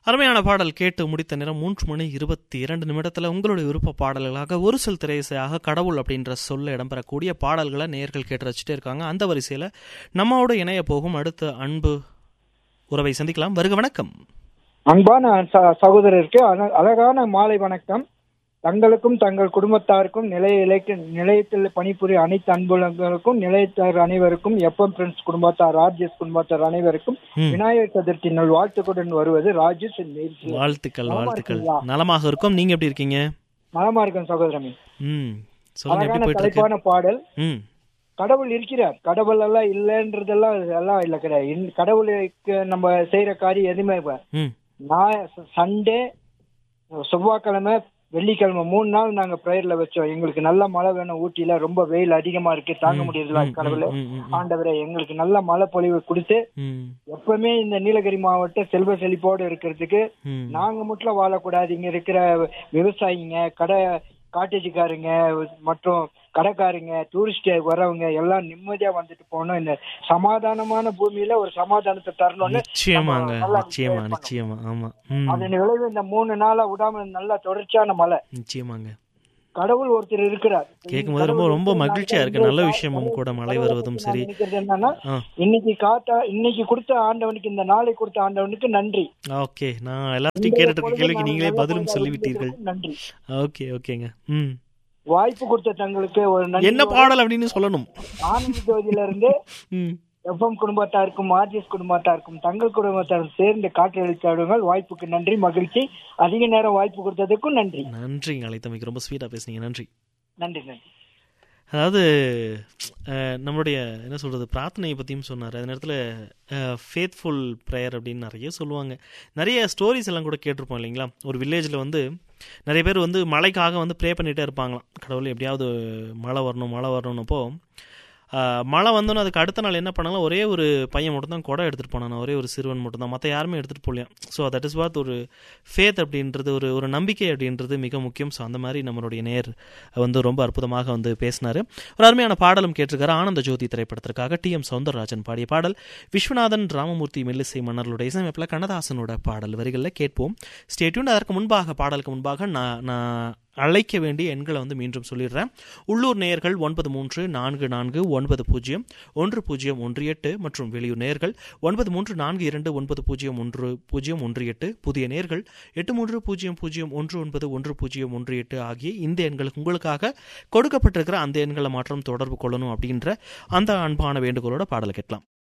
அருமையான பாடல் கேட்டு முடித்த நேரம் மூன்று மணி இருபத்தி இரண்டு நிமிடத்தில் உங்களுடைய விருப்ப பாடல்களாக ஒரு சில திரையிசையாக கடவுள் அப்படின்ற சொல்ல இடம்பெறக்கூடிய பாடல்களை நேர்கள் கேட்டு வச்சுட்டே இருக்காங்க அந்த வரிசையில் நம்மோடு இணைய போகும் அடுத்த அன்பு உறவை சந்திக்கலாம் வருக வணக்கம் அன்பான ச- சகோதரருக்கு அன- அழகான மாலை வணக்கம் தங்களுக்கும் தங்கள் குடும்பத்தாருக்கும் நிலைய இலக்கு நிலையத்தில் பணிபுரியும் அனைத்து அன்புலங்களுக்கும் நிலையத்தார் அனைவருக்கும் எஃப்எம் ஃப்ரெண்ட்ஸ் குடும்பத்தார் ஆர்ஜிஎஸ் குடும்பத்தார் அனைவருக்கும் ம். விநாயகர் சதுர்த்தி நல் வாழ்த்துக்களுடன் வருவது ராஜேஷ் நேர்ச்சி. வாழ்த்துக்கள் நலமா வாழ்த்துக்கள் இருக்கீங்களா? நலமாக இருக்கும் நீங்க எப்படி இருக்கீங்க நலமா இருக்கும் சகோதரமே ம் சொல்லுங்க எப்படி அழகான போயிட்டு இருக்கு தலைப்பான பாடல் ம் கடவுள் இருக்கிறார் கடவுள் எல்லாம் இல்லைன்றதெல்லாம் எல்லாம் இல்ல கிடையாது இன்- கடவுளுக்கு நம்ம செய்யற காரியம் எதுவுமே இல்ல. ம் நான் சண்டே செவ்வாய்க்கிழமை வெள்ளிக்கிழமை மூணு நாள் நாங்க பிரேயர்ல வச்சோம் எங்களுக்கு நல்ல மழை வேணும் ஊட்டியில ரொம்ப வெயில் அதிகமா இருக்கு தாங்க முடியல ம், கடவுளே ம், ம், ம், ஆண்டவரே எங்களுக்கு நல்ல மழை பொழிவு கொடுத்து ம், எப்பவுமே இந்த நீலகிரி மாவட்டம் செல்வ செழிப்போடு இருக்கிறதுக்கு ம். நாங்க மட்டும் வாழக்கூடாது இங்க இருக்கிற விவசாயிங்க கடை காட்டேஜுக்காரங்க மற்றும் கடைக்காரங்க டூரிஸ்ட் வரவங்க எல்லாம் நிம்மதியா வந்துட்டு போகணும் இந்த சமாதானமான பூமியில ஒரு சமாதானத்தை தரணும்னு நிச்சயமாங்க நம்ம நல்லா நிச்சயமா prepare பண்ணணும். நிச்சயமா ஆமா ம் அதன் விளைவு இந்த மூணு நாளா விடாம நல்லா தொடர்ச்சியான மழை நிச்சயமாங்க கடவுள் ஒருத்தர் இருக்கிறார் கேட்கும்போது ரொம்ப ரொம்ப மகிழ்ச்சியா இருக்கு நல்ல விஷயமும் கூட மழை வருவதும் சரி நான் நினைக்கிறது என்னன்னா ஆ இன்னைக்கு காத்தா இன்னைக்கு கொடுத்த ஆண்டவனுக்கு இந்த நாளை கொடுத்த ஆண்டவனுக்கு நன்றி ஓகே நான் எல்லாத்தையும் கேட்டுட்டு இருக்க கேள்விக்கு நீங்களே நல்ல பதிலும் பொழுது சொல்லிவிட்டீர்கள் நன்றி ஓகே ஓகேங்க ம் வாய்ப்பு கொடுத்த தங்களுக்கு ஒரு நன்றி என்ன பாடல் அப்படின்னு சொல்லணும் ஆனந்த ஜோதியில இருந்து ம் எஃப்எம் குடும்பத்தாருக்கும் ஆர்ஜிஎஸ் குடும்பத்தாருக்கும் தங்கள் குடும்பத்தாரும் சேர்ந்து காற்றளித்தாடுங்கள் வாய்ப்புக்கு நன்றி மகிழ்ச்சி அதிக நேரம் வாய்ப்பு கொடுத்ததுக்கும் நன்றி நன்றிங்க அழைத்தமைக்கு ரொம்ப ஸ்வீட்டாக பேசுனீங்க நன்றி நன்றி நன்றி அதாவது அஹ், நம்மளுடைய என்ன சொல்கிறது பிரார்த்தனையை பற்றியும் சொன்னார் அந்த நேரத்தில் ஃபேத்ஃபுல் ப்ரேயர் அப்படின்னு நிறைய சொல்லுவாங்க நிறைய ஸ்டோரிஸ் எல்லாம் கூட கேட்டிருப்போம் இல்லைங்களா ஒரு வில்லேஜில் வந்து நிறைய பேர் வந்து மழைக்காக வந்து ப்ரே பண்ணிகிட்டே இருப்பாங்களாம் கடவுள் எப்படியாவது மழை வரணும் மழை வரணும்னப்போ ஆஹ், மழை வந்தோன்னே அதுக்கு அடுத்த நாள் என்ன பண்ணாலும் ஒரே ஒரு பையன் மட்டும் தான் குடம் எடுத்துகிட்டு போனான் ஒரே ஒரு சிறுவன் மட்டும் தான் மற்ற யாருமே எடுத்துகிட்டு போகலையாம் ஸோ தட் இஸ் வாட் ஒரு ஃபேத் அப்படின்றது ஒரு ஒரு நம்பிக்கை அப்படின்றது மிக முக்கியம் ஸோ அந்த மாதிரி நம்மளுடைய நேர் வந்து ரொம்ப அற்புதமாக வந்து பேசினார் ஒரு அருமையான பாடலும் கேட்டிருக்காரு ஆனந்த ஜோதி திரைப்படத்திற்காக டி எம் சௌந்தரராஜன் பாடிய பாடல் விஸ்வநாதன் ராமமூர்த்தி மெல்லிசை மன்னர்களுடைய இசையமைப்பில் கண்ணதாசனோட பாடல் வரிகளில் கேட்போம் ஸ்டேட்யூன் அதற்கு முன்பாக பாடலுக்கு முன்பாக நான் நான் அழைக்க வேண்டிய எண்களை வந்து மீண்டும் சொல்லிடுறேன் உள்ளூர் நேயர்கள் ஒன்பது மூன்று நான்கு நான்கு ஒன்பது பூஜ்ஜியம் ஒன்று பூஜ்ஜியம் ஒன்று எட்டு மற்றும் வெளியூர் நேயர்கள் ஒன்பது மூன்று நான்கு இரண்டு ஒன்பது பூஜ்ஜியம் ஒன்று பூஜ்ஜியம் ஒன்று எட்டு புதிய நேயர்கள் எட்டு மூன்று பூஜ்ஜியம் பூஜ்ஜியம் ஒன்று ஒன்பது ஒன்று பூஜ்ஜியம் ஒன்று எட்டு ஆகிய இந்த எண்களுக்கு உங்களுக்காக கொடுக்கப்பட்டிருக்கிற அந்த எண்களை மாற்றம் தொடர்பு கொள்ளணும் அப்படின்ற அந்த அன்பான வேண்டுகோளோட பாடலை கேட்கலாம்